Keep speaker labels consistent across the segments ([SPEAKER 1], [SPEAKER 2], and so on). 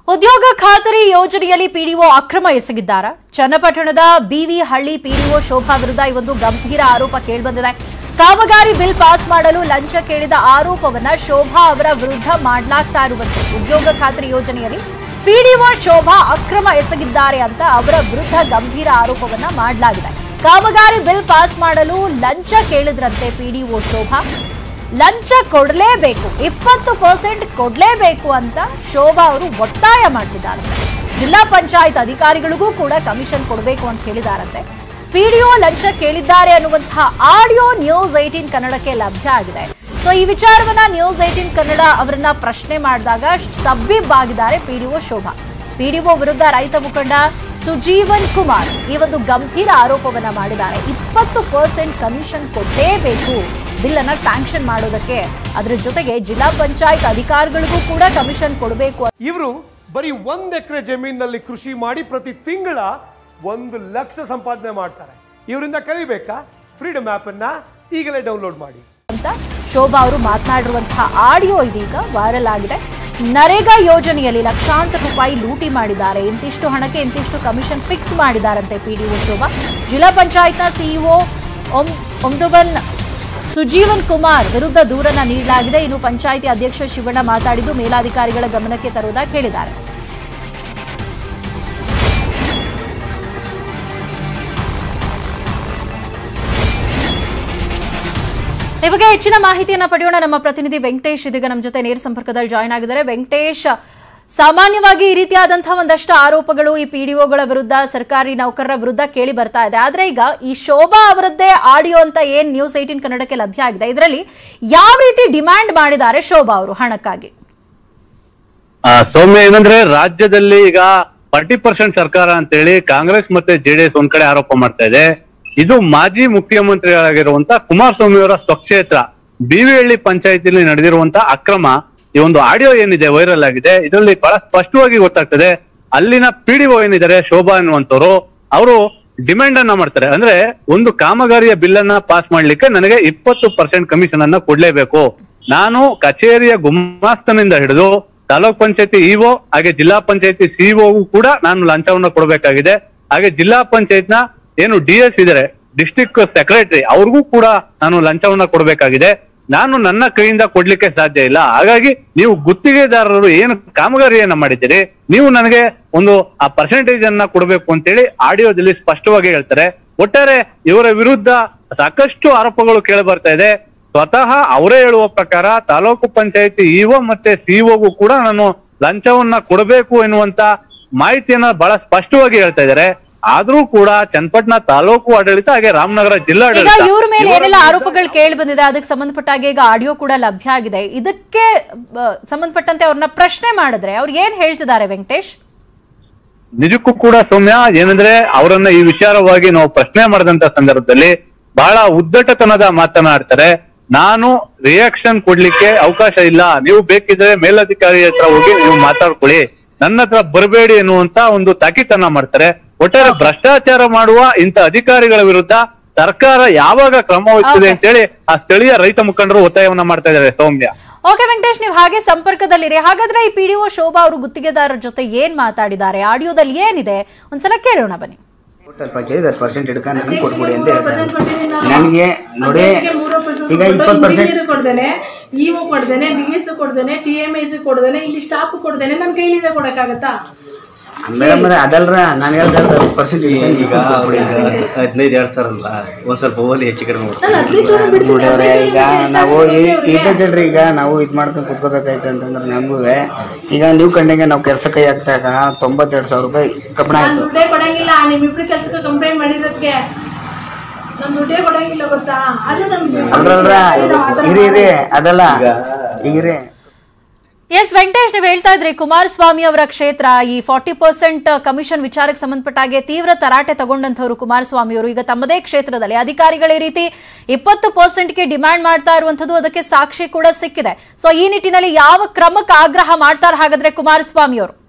[SPEAKER 1] ಉದ್ಯೋಗ ಖಾತರಿ ಯೋಜನೆಯಲ್ಲಿ ಪಿಡಿಒ ಅಕ್ರಮ ಎಸಗಿದ್ದಾರ ಚನ್ನಪಟ್ಟಣದ ಬಿವಿ ಹಳ್ಳಿ ಪಿಡಿಒ ಶೋಭಾ ವಿರುದ್ಧ ಈ ಒಂದು ಗಂಭೀರ ಆರೋಪ ಕೇಳಿಬಂದಿದೆ ಕಾಮಗಾರಿ ಬಿಲ್ ಪಾಸ್ ಮಾಡಲು ಲಂಚ ಕೇಳಿದ ಆರೋಪವನ್ನ ಶೋಭಾ ಅವರ ವಿರುದ್ಧ ಮಾಡಲಾಗ್ತಾ ಇರುವಂತೆ ಉದ್ಯೋಗ ಖಾತರಿ ಯೋಜನೆಯಲ್ಲಿ ಪಿಡಿಒ ಶೋಭಾ ಅಕ್ರಮ ಎಸಗಿದ್ದಾರೆ ಅಂತ ಅವರ ವಿರುದ್ಧ ಗಂಭೀರ ಆರೋಪವನ್ನ ಮಾಡಲಾಗಿದೆ ಕಾಮಗಾರಿ ಬಿಲ್ ಪಾಸ್ ಮಾಡಲು ಲಂಚ ಕೇಳಿದ್ರಂತೆ ಪಿಡಿಒ ಶೋಭಾ ಲಂಚ ಕೊಡಲೇಬೇಕು ಇಪ್ಪತ್ತು ಪರ್ಸೆಂಟ್ ಕೊಡಲೇಬೇಕು ಅಂತ ಶೋಭಾ ಅವರು ಒತ್ತಾಯ ಮಾಡ್ತಿದ್ದಾರಂತೆ ಜಿಲ್ಲಾ ಪಂಚಾಯತ್ ಅಧಿಕಾರಿಗಳಿಗೂ ಕೂಡ ಕಮಿಷನ್ ಕೊಡಬೇಕು ಅಂತ ಹೇಳಿದಾರಂತೆ ಪಿಡಿಒ ಲಂಚ ಕೇಳಿದ್ದಾರೆ ಅನ್ನುವಂತಹ ಆಡಿಯೋ ನ್ಯೂಸ್ ಏಟೀನ್ ಕನ್ನಡಕ್ಕೆ ಲಭ್ಯ ಆಗಿದೆ ಸೊ ಈ ವಿಚಾರವನ್ನ ನ್ಯೂಸ್ ಏಟೀನ್ ಕನ್ನಡ ಅವರನ್ನ ಪ್ರಶ್ನೆ ಮಾಡಿದಾಗ ಸಬ್ಬಿಬ್ಬಾಗಿದ್ದಾರೆ ಪಿಡಿಒ ಶೋಭಾ ಪಿಡಿಒ ವಿರುದ್ಧ ರೈತ ಮುಖಂಡ ಸುಜೀವನ್ ಕುಮಾರ್ ಈ ಒಂದು ಗಂಭೀರ ಆರೋಪವನ್ನ ಮಾಡಿದ್ದಾರೆ ಇಪ್ಪತ್ತು ಪರ್ಸೆಂಟ್ ಕಮಿಷನ್ ಕೊಡಲೇಬೇಕು ಬಿಲ್ ಅನ್ನ ಸ್ಯಾಂಕ್ಷನ್ ಮಾಡೋದಕ್ಕೆ ಅದರ ಜೊತೆಗೆ ಜಿಲ್ಲಾ ಪಂಚಾಯತ್ ಅಧಿಕಾರಿಗಳಿಗೂ ಕೂಡ ಕಮಿಷನ್ ಕೊಡಬೇಕು
[SPEAKER 2] ಇವರು ಬರೀ ಒಂದ್ ಎಕರೆ ಜಮೀನಿನಲ್ಲಿ ಕೃಷಿ ಮಾಡಿ ಪ್ರತಿ ತಿಂಗಳ ಒಂದು ಲಕ್ಷ ಸಂಪಾದನೆ ಮಾಡ್ತಾರೆ ಇವರಿಂದ ಕಲಿಬೇಕಾ ಫ್ರೀಡಮ್ ಆಪ್ ಅನ್ನ ಈಗಲೇ ಡೌನ್ಲೋಡ್ ಮಾಡಿ
[SPEAKER 1] ಅಂತ ಶೋಭಾ ಅವರು ಮಾತನಾಡಿರುವಂತಹ ಆಡಿಯೋ ಇದೀಗ ವೈರಲ್ ಆಗಿದೆ ನರೇಗಾ ಯೋಜನೆಯಲ್ಲಿ ಲಕ್ಷಾಂತರ ರೂಪಾಯಿ ಲೂಟಿ ಮಾಡಿದ್ದಾರೆ ಇಂತಿಷ್ಟು ಹಣಕ್ಕೆ ಇಂತಿಷ್ಟು ಕಮಿಷನ್ ಫಿಕ್ಸ್ ಮಾಡಿದಾರಂತೆ ಪಿಡಿಒ ಶೋಭಾ ಜಿಲ್ಲಾ ಪಂಚಾಯತ್ನ ಸಿಇಒ ಒಮ್ಡುಬನ್ ಸುಜೀವನ್ ಕುಮಾರ್ ವಿರುದ್ಧ ದೂರನ್ನ ನೀಡಲಾಗಿದೆ ಇನ್ನು ಪಂಚಾಯಿತಿ ಅಧ್ಯಕ್ಷ ಶಿವಣ್ಣ ಮಾತಾಡಿದ್ದು ಮೇಲಾಧಿಕಾರಿಗಳ ಗಮನಕ್ಕೆ ತರುವುದಾಗಿ ಹೇಳಿದ್ದಾರೆ ಈ ಬಗ್ಗೆ ಹೆಚ್ಚಿನ ಮಾಹಿತಿಯನ್ನ ಪಡೆಯೋಣ ನಮ್ಮ ಪ್ರತಿನಿಧಿ ವೆಂಕಟೇಶ್ ಇದೀಗ ನಮ್ಮ ಜೊತೆ ನೇರ ಸಂಪರ್ಕದಲ್ಲಿ ಜಾಯ್ನ್ ಆಗಿದ್ದಾರೆ ವೆಂಕಟೇಶ್ ಸಾಮಾನ್ಯವಾಗಿ ಈ ರೀತಿಯಾದಂತಹ ಒಂದಷ್ಟು ಆರೋಪಗಳು ಈ ಪಿಡಿಒಗಳ ವಿರುದ್ಧ ಸರ್ಕಾರಿ ನೌಕರರ ವಿರುದ್ಧ ಕೇಳಿ ಬರ್ತಾ ಇದೆ ಆದ್ರೆ ಈಗ ಈ ಶೋಭಾ ಅವರದ್ದೇ ಆಡಿಯೋ ಅಂತ ಏನ್ ನ್ಯೂಸ್ ಏಟೀನ್ ಕನ್ನಡಕ್ಕೆ ಲಭ್ಯ ಆಗಿದೆ ಇದರಲ್ಲಿ ಯಾವ ರೀತಿ ಡಿಮ್ಯಾಂಡ್ ಮಾಡಿದ್ದಾರೆ ಶೋಭಾ ಅವರು ಹಣಕ್ಕಾಗಿ
[SPEAKER 3] ಆ, ಸೌಮ್ಯ ಏನಂದ್ರೆ ರಾಜ್ಯದಲ್ಲಿ ಈಗ ಫಾರ್ಟಿ ಪರ್ಸೆಂಟ್ ಸರ್ಕಾರ ಅಂತೇಳಿ ಕಾಂಗ್ರೆಸ್ ಮತ್ತೆ ಜೆಡಿಎಸ್ ಒಂದ್ ಕಡೆ ಆರೋಪ ಮಾಡ್ತಾ ಇದೆ ಇದು ಮಾಜಿ ಮುಖ್ಯಮಂತ್ರಿಗಳಾಗಿರುವಂತ ಕುಮಾರಸ್ವಾಮಿ ಅವರ ಸ್ವಕ್ಷೇತ್ರ ಬಿವಿಹಳ್ಳಿ ಪಂಚಾಯತಿಲಿ ನಡೆದಿರುವಂತ ಅಕ್ರಮ ಈ ಒಂದು ಆಡಿಯೋ ಏನಿದೆ ವೈರಲ್ ಆಗಿದೆ ಇದರಲ್ಲಿ ಬಹಳ ಸ್ಪಷ್ಟವಾಗಿ ಗೊತ್ತಾಗ್ತದೆ ಅಲ್ಲಿನ ಪಿಡಿಒ ಏನಿದ್ದಾರೆ ಶೋಭಾ ಅನ್ನುವಂಥವ್ರು ಅವರು ಡಿಮ್ಯಾಂಡ್ ಅನ್ನ ಮಾಡ್ತಾರೆ ಅಂದ್ರೆ ಒಂದು ಕಾಮಗಾರಿಯ ಬಿಲ್ ಅನ್ನ ಪಾಸ್ ಮಾಡ್ಲಿಕ್ಕೆ ನನಗೆ ಇಪ್ಪತ್ತು ಪರ್ಸೆಂಟ್ ಕಮಿಷನ್ ಅನ್ನ ಕೊಡ್ಲೇಬೇಕು ನಾನು ಕಚೇರಿಯ ಗುಮಾಸ್ತನಿಂದ ಹಿಡಿದು ತಾಲೂಕ್ ಪಂಚಾಯತಿ ಇಒ ಹಾಗೆ ಜಿಲ್ಲಾ ಪಂಚಾಯತಿ ಸಿಇಒಗೂ ಕೂಡ ನಾನು ಲಂಚವನ್ನ ಕೊಡಬೇಕಾಗಿದೆ ಹಾಗೆ ಜಿಲ್ಲಾ ಪಂಚಾಯತ್ ನ ಏನು ಡಿ ಎಸ್ ಇದಾರೆ ಡಿಸ್ಟ್ರಿಕ್ಟ್ ಸೆಕ್ರೆಟರಿ ಅವ್ರಿಗೂ ಕೂಡ ನಾನು ಲಂಚವನ್ನ ಕೊಡಬೇಕಾಗಿದೆ ನಾನು ನನ್ನ ಕೈಯಿಂದ ಕೊಡ್ಲಿಕ್ಕೆ ಸಾಧ್ಯ ಇಲ್ಲ ಹಾಗಾಗಿ ನೀವು ಗುತ್ತಿಗೆದಾರರು ಏನು ಕಾಮಗಾರಿಯನ್ನ ಮಾಡಿದ್ದೀರಿ ನೀವು ನನಗೆ ಒಂದು ಆ ಪರ್ಸೆಂಟೇಜ್ ಅನ್ನ ಕೊಡಬೇಕು ಅಂತೇಳಿ ಆಡಿಯೋದಲ್ಲಿ ಸ್ಪಷ್ಟವಾಗಿ ಹೇಳ್ತಾರೆ ಒಟ್ಟಾರೆ ಇವರ ವಿರುದ್ಧ ಸಾಕಷ್ಟು ಆರೋಪಗಳು ಕೇಳಿ ಬರ್ತಾ ಇದೆ ಸ್ವತಃ ಅವರೇ ಹೇಳುವ ಪ್ರಕಾರ ತಾಲೂಕು ಪಂಚಾಯತಿ ಇಒ ಮತ್ತೆ ಸಿಇಒಗೂ ಕೂಡ ನಾನು ಲಂಚವನ್ನ ಕೊಡಬೇಕು ಎನ್ನುವಂತ ಮಾಹಿತಿಯನ್ನ ಬಹಳ ಸ್ಪಷ್ಟವಾಗಿ ಹೇಳ್ತಾ ಇದ್ದಾರೆ ಆದ್ರೂ ಕೂಡ ಚನ್ನಪಟ್ಟಣ ತಾಲೂಕು ಆಡಳಿತ ಹಾಗೆ ರಾಮನಗರ
[SPEAKER 1] ಈಗ
[SPEAKER 3] ಜಿಲ್ಲಾಡಳಿತ
[SPEAKER 1] ಇವ್ರ ಮೇಲೆ
[SPEAKER 3] ಇವರ
[SPEAKER 1] ಏನೆಲ್ಲ
[SPEAKER 3] ವಿರುದ್ಧ-
[SPEAKER 1] ಆರೋಪಗಳು ಕೇಳಿ ಬಂದಿದೆ ಅದಕ್ಕೆ ಸಂಬಂಧಪಟ್ಟ ಹಾಗೆ ಈಗ ಆಡಿಯೋ ಕೂಡ ಲಭ್ಯ ಆಗಿದೆ ಇದಕ್ಕೆ ಆ, ಸಂಬಂಧಪಟ್ಟಂತೆ ಅವ್ರನ್ನ ಪ್ರಶ್ನೆ ಮಾಡಿದ್ರೆ ಅವ್ರು ಏನ್ ಹೇಳ್ತಿದ್ದಾರೆ ವೆಂಕಟೇಶ್
[SPEAKER 3] ನಿಜಕ್ಕೂ ಕೂಡ ಸೌಮ್ಯ ಏನಂದ್ರೆ ಅವರನ್ನ ಈ ವಿಚಾರವಾಗಿ ನಾವು ಪ್ರಶ್ನೆ ಮಾಡಿದಂತ ಸಂದರ್ಭದಲ್ಲಿ ಬಹಳ ಉದ್ದಟತನದ ಮಾತನಾಡ್ತಾರೆ ನಾನು ರಿಯಾಕ್ಷನ್ ಕೊಡ್ಲಿಕ್ಕೆ ಅವಕಾಶ ಇಲ್ಲ ನೀವು ಬೇಕಿದ್ರೆ ಮೇಲಧಿಕಾರಿ ಹತ್ರ ಹೋಗಿ ನೀವು ಮಾತಾಡ್ಕೊಳ್ಳಿ ನನ್ನ ಹತ್ರ ಬರಬೇಡಿ ಎನ್ನುವಂತ ಒಂದು ತಾಕೀತನ್ನ ಮಾಡ್ತಾರೆ ಒಟ್ಟಾರೆ ಭ್ರಷ್ಟಾಚಾರ ಮಾಡುವ ಇಂಥ ಅಧಿಕಾರಿಗಳ ವಿರುದ್ಧ ಸರ್ಕಾರ ಯಾವಾಗ ಕ್ರಮ ವಹಿಸ್ತದೆ
[SPEAKER 1] Okay.
[SPEAKER 3] ಅಂತೇಳಿ ಆ ಸ್ಥಳೀಯ ರೈತ ಮುಖಂಡರು ಒತ್ತಾಯವನ್ನ ಮಾಡ್ತಾ ಇದ್ದಾರೆ ಸೌಮ್ಯ
[SPEAKER 1] ಓಕೆ ವೆಂಕಟೇಶ್ ನೀವು ಹಾಗೆ ಸಂಪರ್ಕದಲ್ಲಿರಿ ಹಾಗಾದ್ರೆ ಈ ಪಿಡಿಒ ಶೋಭಾ ಅವರು ಗುತ್ತಿಗೆದಾರರ ಜೊತೆ ಏನ್ ಮಾತಾಡಿದ್ದಾರೆ ಆಡಿಯೋದಲ್ಲಿ ಏನಿದೆ ಒಂದ್ಸಲ ಕೇಳೋಣ ಬನ್ನಿ
[SPEAKER 4] ಟೋಟಲ್ ಪಂಚಾಯತ್ ಹತ್ತು ಪರ್ಸೆಂಟ್ ಹಿಡ್ಕೊಂಡು ನನಗೆ ಕೊಟ್ಬಿಡಿ ಅಂತ ಹೇಳ್ತಾರೆ ನನಗೆ ನೋಡಿ ಈಗ ಇಪ್ಪತ್ತು ಪರ್ಸೆಂಟ್
[SPEAKER 5] ಕೊಡ್ದೇನೆ ಇಒ ಕೊಡ್ದೇನೆ ಡಿ ಎಸ್ ಕೊಡ್ದೇನೆ ಟಿ ಎಂ ಎಸ್ ಕೊಡ್ದೇನೆ ಇಲ್ಲಿ ಸ್ಟಾಫ್ ಕೊಡ್ದೇನೆ ನನ್ನ ಕೈಲಿಂದ ಕೊಡಕ್ಕಾಗತ್ತಾ
[SPEAKER 4] ಮೇಡಮ್ ಅದಲ್ರ ನಾನು ಹೇಳ್ದೆ ಹತ್ತು ಪರ್ಸೆಂಟ್
[SPEAKER 6] ಈಗ ಹದಿನೈದು ಹೇಳ್ತಾರಲ್ಲ ಒಂದ್ ಸ್ವಲ್ಪ ಓಲಿ ಹೆಚ್ಚು ಕಡಿಮೆ ಮಾಡ್ತಾರೆ.
[SPEAKER 5] ನಾನು ಹದಿನೈದು ಸಾವಿರ ಬಿಡ್ತೀನಿ,
[SPEAKER 4] ನೋಡ್ಯವ್ರೆ
[SPEAKER 5] ಹದಿನೈದು
[SPEAKER 4] ಈಗ
[SPEAKER 5] ಸಾವಿರ
[SPEAKER 4] ನಾವು
[SPEAKER 5] ಬಿಡ್ತೀನಿ ಅವ್ರಿಗೆ.
[SPEAKER 4] ಇದ್ದ ಕೇಳ್ರಿ ಈಗ ನಾವು ಇದು ಮಾಡ್ಕೊಂಡು ಕುತ್ಕೋಬೇಕಾಯ್ತು ಅಂತಂದ್ರೆ ನಮಗೂ ಈಗ ನೀವು ಕಂಡಂಗೆ ನಾವು ಕೆಲಸ ಕೈ ಹಾಕ್ತಾಗ ತೊಂಬತ್ತೆರಡು ಸಾವಿರ ರೂಪಾಯಿ ಕಬ್ಬಣ
[SPEAKER 5] ನಾನು
[SPEAKER 4] ಆಯ್ತು
[SPEAKER 5] ದುಡ್ಡೇ ಕೊಡಂಗಿಲ್ಲ ನಿಮ್ಮಿಬ್ರು ಕೆಲ್ಸಕ್ಕೆ ಕಂಪ್ಲೇಂಟ್ ಮಾಡಿರೋದಕ್ಕೆ ನಾನು ದುಡ್ಡೇ ಕೊಡಂಗಿಲ್ಲ ಗೊತ್ತಾ ಅದು ನಮ್ಗೆ
[SPEAKER 4] ಅಲ್ರಲ್ರ ಇರಿ ಇರಿ ಅದಲ್ಲ ಈಗ ಇರಿ
[SPEAKER 1] ಎಸ್ ವೆಂಕಟೇಶ್ ನೀವು ಹೇಳ್ತಾ ಇದ್ರಿ ಕುಮಾರಸ್ವಾಮಿ ಅವರ ಕ್ಷೇತ್ರ ಈ ಫಾರ್ಟಿ ಪರ್ಸೆಂಟ್ ಕಮಿಷನ್ ವಿಚಾರಕ್ಕೆ ಸಂಬಂಧಪಟ್ಟ ಹಾಗೆ ತೀವ್ರ ತರಾಟೆ ತಗೊಂಡಂತವರು ಕುಮಾರಸ್ವಾಮಿ ಅವರು ಈಗ ತಮ್ಮದೇ ಕ್ಷೇತ್ರದಲ್ಲಿ ಅಧಿಕಾರಿಗಳ ಈ ರೀತಿ ಇಪ್ಪತ್ತು ಪರ್ಸೆಂಟ್ಗೆ ಡಿಮ್ಯಾಂಡ್ ಮಾಡ್ತಾ ಇರುವಂತದ್ದು ಅದಕ್ಕೆ ಸಾಕ್ಷಿ ಕೂಡ ಸಿಕ್ಕಿದೆ ಸೊ ಈ ನಿಟ್ಟಿನಲ್ಲಿ ಯಾವ ಕ್ರಮಕ್ಕೆ ಆಗ್ರಹ ಮಾಡ್ತಾರೆ ಹಾಗಾದ್ರೆ ಕುಮಾರಸ್ವಾಮಿ ಅವರು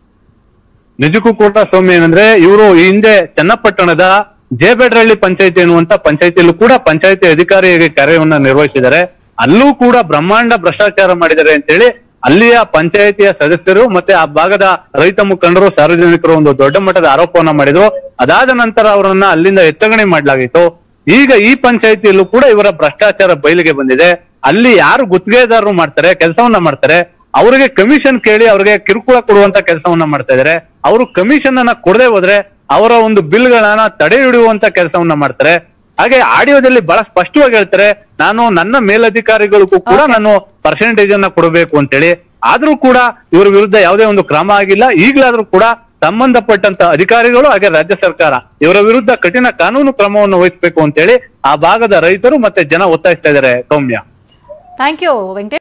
[SPEAKER 3] ನಿಜಕ್ಕೂ ಕೂಡ ಸೌಮ್ಯ ಏನಂದ್ರೆ ಇವರು ಈ ಹಿಂದೆ ಚನ್ನಪಟ್ಟಣದ ಜೇಬೇಡ್ರಹಳ್ಳಿ ಪಂಚಾಯತಿ ಎನ್ನುವಂತ ಪಂಚಾಯತಿಯಲ್ಲೂ ಕೂಡ ಪಂಚಾಯತಿ ಅಧಿಕಾರಿಯಾಗಿ ಕಾರ್ಯವನ್ನ ನಿರ್ವಹಿಸಿದ್ದಾರೆ ಅಲ್ಲೂ ಕೂಡ ಬ್ರಹ್ಮಾಂಡ ಭ್ರಷ್ಟಾಚಾರ ಮಾಡಿದ್ದಾರೆ ಅಂತೇಳಿ ಅಲ್ಲಿಯ ಪಂಚಾಯಿತಿಯ ಸದಸ್ಯರು ಮತ್ತೆ ಆ ಭಾಗದ ರೈತ ಮುಖಂಡರು ಸಾರ್ವಜನಿಕರು ಒಂದು ದೊಡ್ಡ ಮಟ್ಟದ ಆರೋಪವನ್ನ ಮಾಡಿದ್ರು ಅದಾದ ನಂತರ ಅವರನ್ನ ಅಲ್ಲಿಂದ ಎತ್ತಗಣೆ ಮಾಡಲಾಗಿತ್ತು ಈಗ ಈ ಪಂಚಾಯಿತಿಯಲ್ಲೂ ಕೂಡ ಇವರ ಭ್ರಷ್ಟಾಚಾರ ಬಯಲಿಗೆ ಬಂದಿದೆ ಅಲ್ಲಿ ಯಾರು ಗುತ್ತಿಗೆದಾರರು ಮಾಡ್ತಾರೆ ಕೆಲಸವನ್ನ ಮಾಡ್ತಾರೆ ಅವರಿಗೆ ಕಮಿಷನ್ ಕೇಳಿ ಅವ್ರಿಗೆ ಕಿರುಕುಳ ಕೊಡುವಂತ ಕೆಲಸವನ್ನ ಮಾಡ್ತಾ ಇದಾರೆ ಅವರು ಕಮಿಷನ್ ಅನ್ನ ಕೊಡದೆ ಹೋದ್ರೆ ಅವರ ಒಂದು ಬಿಲ್ಗಳನ್ನ ತಡೆ ಹಿಡಿಯುವಂತ ಕೆಲಸವನ್ನ ಮಾಡ್ತಾರೆ ಹಾಗೆ ಆಡಿಯೋದಲ್ಲಿ ಬಹಳ ಸ್ಪಷ್ಟವಾಗಿ ಹೇಳ್ತಾರೆ ನಾನು ನನ್ನ ಮೇಲಧಿಕಾರಿಗಳಿಗೂ ಕೂಡ ನಾನು ಪರ್ಸೆಂಟೇಜ್ ಅನ್ನ ಕೊಡಬೇಕು ಅಂತೇಳಿ ಆದ್ರೂ ಕೂಡ ಇವ್ರ ವಿರುದ್ಧ ಯಾವುದೇ ಒಂದು ಕ್ರಮ ಆಗಿಲ್ಲ ಈಗಲಾದ್ರೂ ಕೂಡ ಸಂಬಂಧಪಟ್ಟಂತ ಅಧಿಕಾರಿಗಳು ಹಾಗೆ ರಾಜ್ಯ ಸರ್ಕಾರ ಇವರ ವಿರುದ್ಧ ಕಠಿಣ ಕಾನೂನು ಕ್ರಮವನ್ನು ವಹಿಸಬೇಕು ಅಂತೇಳಿ ಆ ಭಾಗದ ರೈತರು ಮತ್ತೆ ಜನ ಒತ್ತಾಯಿಸ್ತಾ ಇದ್ದಾರೆ ಸೌಮ್ಯ
[SPEAKER 1] ಥ್ಯಾಂಕ್ ಯು ವೆಂಕಟೇಶ್